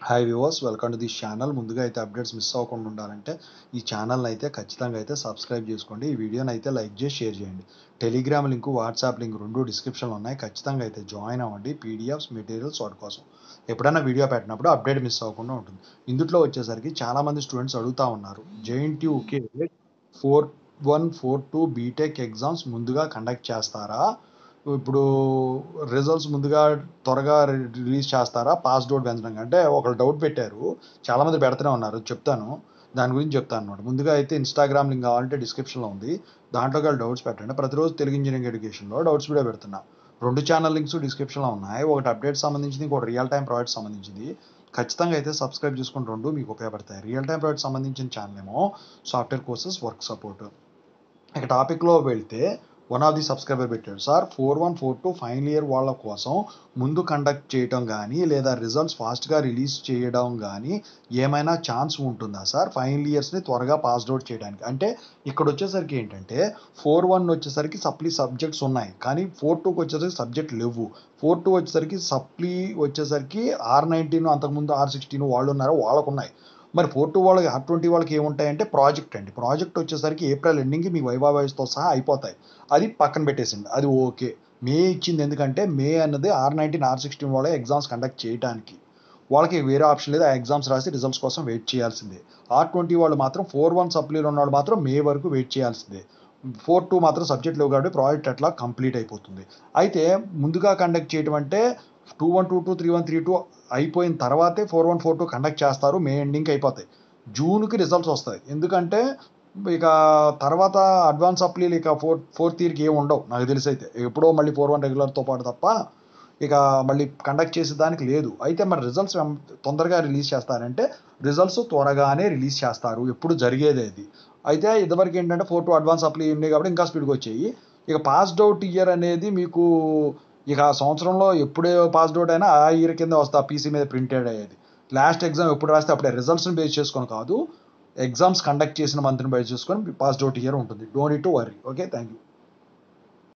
hi viewers welcome to this channel ముందుగా అయితే updates miss అవ్వకుండా ఉండాలంటే ఈ ఛానల్ని అయితే ఖచ్చితంగా అయితే సబ్స్క్రైబ్ చేసుకోండి ఈ వీడియోని అయితే లైక్ చేసి షేర్ చేయండి టెలిగ్రామ్ లింక్ వాట్సాప్ లింక్ రెండు డిస్క్రిప్షన్లో ఉన్నాయి ఖచ్చితంగా అయితే జాయిన్ అవ్వండి పీడిఎఫ్స్ మెటీరియల్స్ వాటి కోసం ఎప్పుడైనా వీడియో పెట్టినప్పుడు అప్డేట్ మిస్ అవ్వకుండా ఉంటుంది ఇందులో వచ్చేసరికి చాలామంది స్టూడెంట్స్ అడుగుతూ ఉన్నారు JNTUK four one four two B Tech exams ముందుగా కండక్ట్ చేస్తారా ఇప్పుడు రిజల్ట్స్ ముందుగా త్వరగా రిలీజ్ చేస్తారా పాస్ డౌట్ పెంచడం అంటే ఒకరు డౌట్ పెట్టారు చాలామంది పెడుతూనే ఉన్నారు చెప్తాను దాని గురించి చెప్తాను అనమాట ముందుగా అయితే ఇన్స్టాగ్రామ్ లింక్ కావాలంటే డిస్క్రిప్షన్లో ఉంది దాంట్లో వాళ్ళు డౌట్స్ పెట్టండి ప్రతిరోజు తెలుగు ఇంజనీరింగ్ ఎడ్యుకేషన్లో డౌట్స్ వీడియో పెడుతున్నా రెండు ఛానల్ లింక్స్ డిస్క్రిప్షన్లో ఉన్నాయి ఒకటి అప్డేట్ సంబంధించింది ఇంకోటి రియల్ టైం ప్రాజెక్ట్ సంబంధించింది ఖచ్చితంగా అయితే సబ్స్క్రైబ్ చేసుకుని రెండు మీకు ఉపయోగపడతాయి రియల్ టైం ప్రాజెక్ట్ సంబంధించిన ఛానల్ ఏమో సాఫ్ట్వేర్ కోర్సెస్ వర్క్ సపోర్ట్ ఇక టాపిక్లో వెళ్తే వన్ ఆఫ్ ది సబ్స్క్రైబర్ పెట్టాడు sir four one four two final year వాళ్ళ కోసం ముందు కండక్ట్ చేయడం కానీ లేదా రిజల్ట్స్ ఫాస్ట్గా రిలీజ్ చేయడం కానీ ఏమైనా ఛాన్స్ ఉంటుందా సార్ ఫైనల్ ఇయర్స్ని త్వరగా పాస్ అవుట్ చేయడానికి అంటే ఇక్కడ వచ్చేసరికి ఏంటంటే ఫోర్ వన్ వచ్చేసరికి సప్లీ సబ్జెక్ట్స్ ఉన్నాయి కానీ ఫోర్ టూకి వచ్చేసరికి సబ్జెక్ట్ లేవు ఫోర్ టూ వచ్చేసరికి సప్లీ వచ్చేసరికి ఆర్ నైన్టీన్ అంతకుముందు ఆర్ సిక్స్టీన్ వాళ్ళు ఉన్నారు వాళ్ళకు ఉన్నాయి మరి ఫోర్ టూ వాళ్ళకి ఆర్ ట్వంటీ వాళ్ళకి ఏముంటాయంటే ప్రాజెక్ట్ అండి ప్రాజెక్ట్ వచ్చేసరికి ఏప్రిల్ ఎండింగ్కి మీ వైవా వాయిస్తో సహా అయిపోతాయి అది పక్కన పెట్టేసింది అది ఓకే మే ఇచ్చింది ఎందుకంటే మే అన్నది ఆర్ నైన్టీన్ ఆర్ సిక్స్టీన్ వాళ్ళ ఎగ్జామ్స్ కండక్ట్ చేయడానికి వాళ్ళకి వేరే ఆప్షన్ లేదు ఆ ఎగ్జామ్స్ రాసి రిజల్ట్స్ కోసం వెయిట్ చేయాల్సిందే ఆర్ ట్వంటీ వాళ్ళు మాత్రం ఫోర్ వన్ సప్లీలో ఉన్న వాళ్ళు మాత్రం మే వరకు వెయిట్ చేయాల్సిందే ఫోర్ టూ మాత్రం సబ్జెక్ట్ లేవు కాబట్టి ప్రాజెక్ట్ అట్లా కంప్లీట్ అయిపోతుంది అయితే ముందుగా కండక్ట్ చేయడం అంటే two one two two three one three two అయిపోయిన తర్వాతే four one four two conduct చేస్తారు మే ఎండింగ్కి అయిపోతాయి జూన్కి రిజల్ట్స్ వస్తాయి ఎందుకంటే ఇక తర్వాత అడ్వాన్స్ అప్లీలు ఇక ఫోర్ ఫోర్త్ ఇయర్కి ఏమి ఉండవు నాకు తెలిసి అయితే ఎప్పుడో మళ్ళీ ఫోర్ వన్ రెగ్యులర్తో పాటు తప్ప ఇక మళ్ళీ కండక్ట్ చేసే దానికి లేదు అయితే మరి రిజల్ట్స్ తొందరగా రిలీజ్ చేస్తారంటే రిజల్ట్స్ త్వరగానే రిలీజ్ చేస్తారు ఎప్పుడు జరిగేది అది అయితే ఇదివరకు ఏంటంటే ఫోర్ టూ అడ్వాన్స్ అప్లై ఉన్నాయి కాబట్టి ఇంకా స్పీడ్గా వచ్చాయి ఇక పాస్డ్ అవుట్ ఇయర్ అనేది మీకు ఇక ఆ సంవత్సరంలో ఎప్పుడే పాస్డ్ అవుట్ అయినా ఆ ఇయర్ కింద వస్తా పీసీ మీద ప్రింటెడ్ అయ్యేది లాస్ట్ ఎగ్జామ్ ఎప్పుడు రాస్తే అప్పుడే రిజల్ట్స్ని బేస్ చేసుకొని కాదు ఎగ్జామ్స్ కండక్ట్ చేసిన మంత్ని బేస్ చేసుకొని పాస్డ్ అవుట్ ఇయర్ ఉంటుంది don't it to worry okay thank you